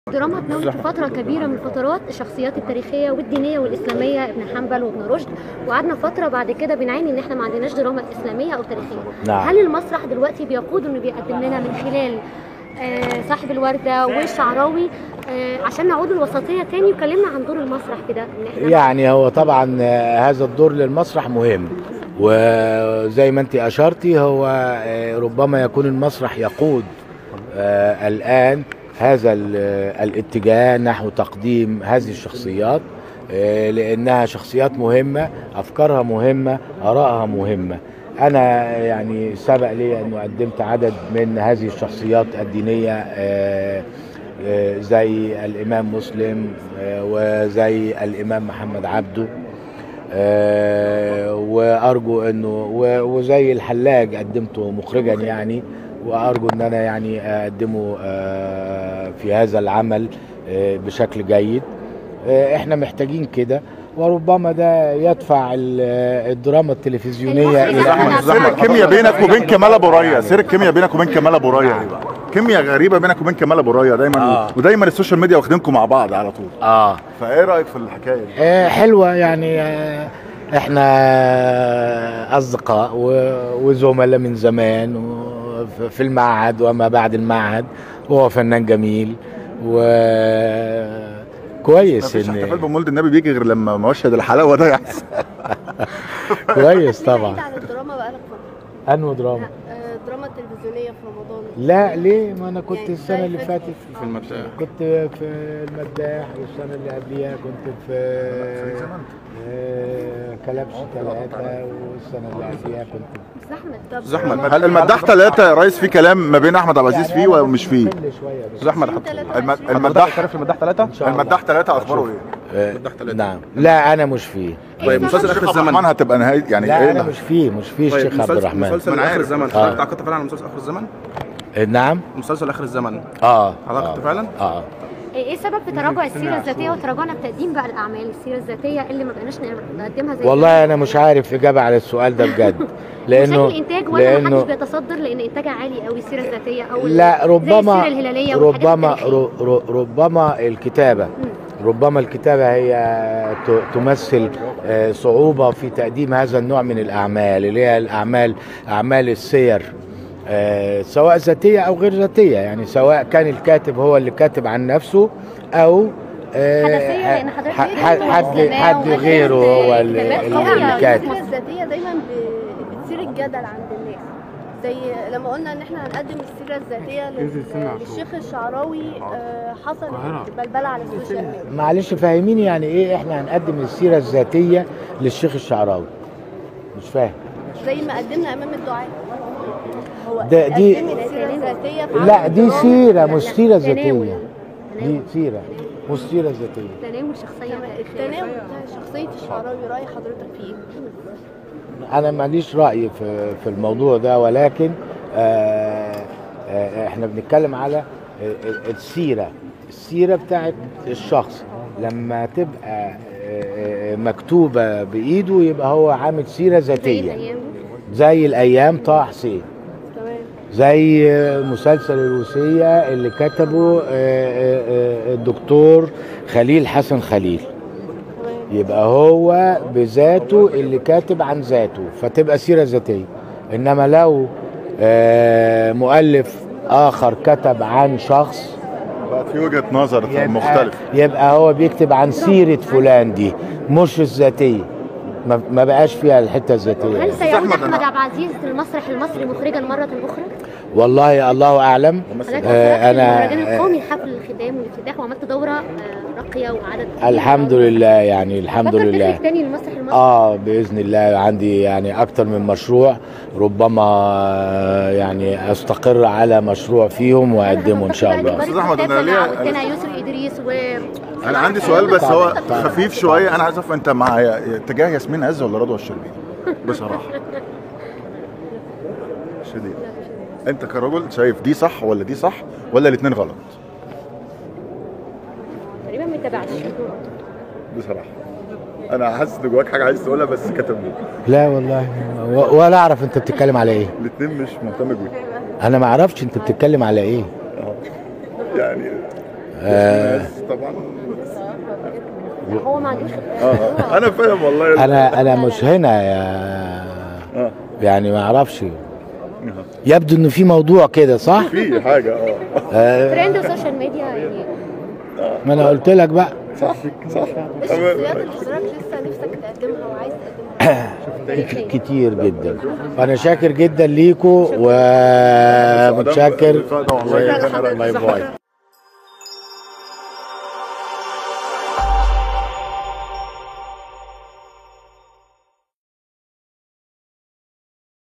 الدراما اتناولت في فترة كبيرة من الفترات الشخصيات التاريخية والدينية والإسلامية ابن حنبل وابن رشد وقعدنا فترة بعد كده بنعاني إن إحنا ما عندناش دراما إسلامية أو تاريخية نعم. هل المسرح دلوقتي بيقود إنه بيقدم لنا من خلال آه، صاحب الوردة والشعراوي آه، عشان نعود الوسطية تاني وكلمنا عن دور المسرح كده إن إحنا يعني هو طبعا آه، هذا الدور للمسرح مهم وزي ما انت اشرتي هو آه، ربما يكون المسرح يقود آه، الان هذا ال- آه، الاتجاه نحو تقديم هذه الشخصيات آه، لانها شخصيات مهمه افكارها مهمه ارائها مهمه انا يعني سبق لي انه قدمت عدد من هذه الشخصيات الدينيه آه، آه، زي الامام مسلم آه، وزي الامام محمد عبده آه، وارجو انه و- وزي الحلاج قدمته مخرجا يعني وارجو ان انا يعني اقدمه آه، في هذا العمل آه، بشكل جيد آه، احنا محتاجين كده وربما ده يدفع ال- الدراما التلفزيونيه المصري الى زمان أن عبد سر العزيز. الكيمياء بينك وبين كمال ابو ريا سر الكيمياء بينك وبين كمال ابو ريا ايه بقى كيمياء غريبه بينك وبين كمال ابو ريا دايما آه. ودايما السوشيال ميديا واخدينكم مع بعض على طول اه فايه رايك في الحكايه دي آه، حلوة يعني آه، احنا اصدقاء و- وزملاء من زمان وف- في المعهد وما بعد المعهد وهو فنان جميل و كويس مفيش احتفال ان بمولد النبي بيجي غير لما مشهد الحلاوه ده يحصل كويس طبعا بعيد عن الدراما بقالك فترة انه دراما آه، الدراما التلفزيونية في رمضان لا ليه ما انا كنت يعني السنه اللي شايفة- فاتت في المداح. كنت في المداح والسنه اللي قبليها كنت في آه، كلبش ثلاثة والسنة اللي قبليها كنت زحمة طب زحمة. هل المداح ثلاثه يا ريس في كلام ما بين احمد عبد العزيز فيه ولا مش فيه ممل شوية بس. احمد في حط 23 المداح تعرف المداح ثلاثة؟ إن شاء الله. المداح ثلاثه اخباره ايه آه، مداح ثلاثة. نعم لا انا مش فيه طيب مسلسل الشيخ اخر عبد الزمن الرحمن هتبقى نهايه يعني لا ايه انا اللي- مش فيه مش فيه طيب الشيخ عبد مسلسل الرحمن مسلسل ما أنا اخر عارف. الزمن آه. حضرتك تعاقدت فعلا على مسلسل اخر الزمن؟ آه، نعم مسلسل اخر الزمن اه حضرتك آه. فعلا؟ اه ايه سبب في تراجع السيره الذاتيه وتراجعنا في تقديم بقى الاعمال السيره الذاتيه اللي ما بقناش نقدمها زي والله انا مش عارف اجابه على السؤال ده بجد لانه لانه بشكل انتاج ولا محدش لانه بيتصدر لان انتاجها عالي قوي السيره الذاتيه او لا زي ربما السيره الهلاليه والحاجات ربما التاريخية. ر- ر- ربما الكتابه ربما الكتابه هي ت- تمثل آه، صعوبه في تقديم هذا النوع من الاعمال اللي هي الاعمال اعمال السير آه، سواء ذاتيه او غير ذاتيه يعني سواء كان الكاتب هو اللي كاتب عن نفسه او آه، حدثية، لأن حضرتك ح- بتقول حد حد والسماء حد وحاجات غيره هو اللي كتابات اللي- قوية. اللي كاتب السيرة الذاتية دايما ب- بتثير الجدل عند الناس زي لما قلنا ان احنا هنقدم السيرة الذاتية لل- للشيخ الشعراوي آه، حصل بلبلة على السوشيال ميديا معلش فهميني يعني ايه احنا هنقدم السيره الذاتيه للشيخ الشعراوي مش فاهم زي ما قدمنا امام الدعاء هو ده- دي- قدمت السيرة الذاتية في لا عمل دي درامي. سيره مش سيره تناول. ذاتيه دي تناول. سيره مش سيره ذاتيه تناول شخصيه تاريخيه التناول بتاع شخصية الشعراوي رأي حضرتك فيه ايه؟ انا ماليش راي في في الموضوع ده ولكن آه آه احنا بنتكلم على آه، السيره السيره بتاعت الشخص لما تبقى آه، آه، مكتوبه بايده يبقى هو عامل سيره زي ذاتيه الايام زي الايام طه حسين تمام زي مسلسل الوصية اللي كتبه آه، آه، آه، الدكتور خليل حسن خليل تمام يبقى هو بذاته اللي كاتب عن ذاته فتبقى سيرة ذاتية إنما لو آه، مؤلف آخر كتب عن شخص بقت في وجهه نظر يبقى, مختلفه يبقى هو بيكتب عن سيرة فلان دي مش الذاتية ما ما بقاش فيها الحتة الذاتية هل سيعود أحمد، احمد أنا- عبد العزيز للمسرح المصري مخرجا مره اخرى؟ والله الله أعلم حضرتك آه، أنا المهرجان أنا القومي حفل الختام والافتتاح وعملت دوره آه، راقيه وعدد كبير. الحمد لله يعني الحمد فكر لله تخرج تاني للمسرح المصري اه باذن الله عندي يعني اكتر من مشروع ربما آه، يعني استقر على مشروع فيهم واقدمه ان شاء الله أستاذ أحمد، أنا ليه- قلتنا يسري ادريس و انا عندي سؤال بس هو طبعاً، طبعاً. خفيف شويه انا عايز اعرف انت مع اتجاه ياسمين عز ولا رضوى الشربيني بصراحه شديد انت كرجل شايف دي صح ولا دي صح ولا الاثنين غلط تقريبا ما تابعش بصراحه انا حاسس ان جواك حاجه عايز تقولها بس كتب لي لا والله و- ولا اعرف انت بتتكلم على ايه الاثنين مش مهتم بيهم انا ما اعرفش انت بتتكلم على ايه يعني آه، ناس طبعا هو ما عندوش اه آه. انا فاهم والله انا انا مش هنا يا اه يعني ما اعرفش يبدو ان في موضوع كده صح في حاجه اه آه، ترند السوشيال ميديا يعني ما انا قلت لك بقى صح صح ايه الشخصيات اللي حضرتك لسه نفسك تقدمها وعايز تقدمها كتير جدا وانا شاكر جدا ليكوا ومتشكر اللقاء ده والله كان رائع. باي باي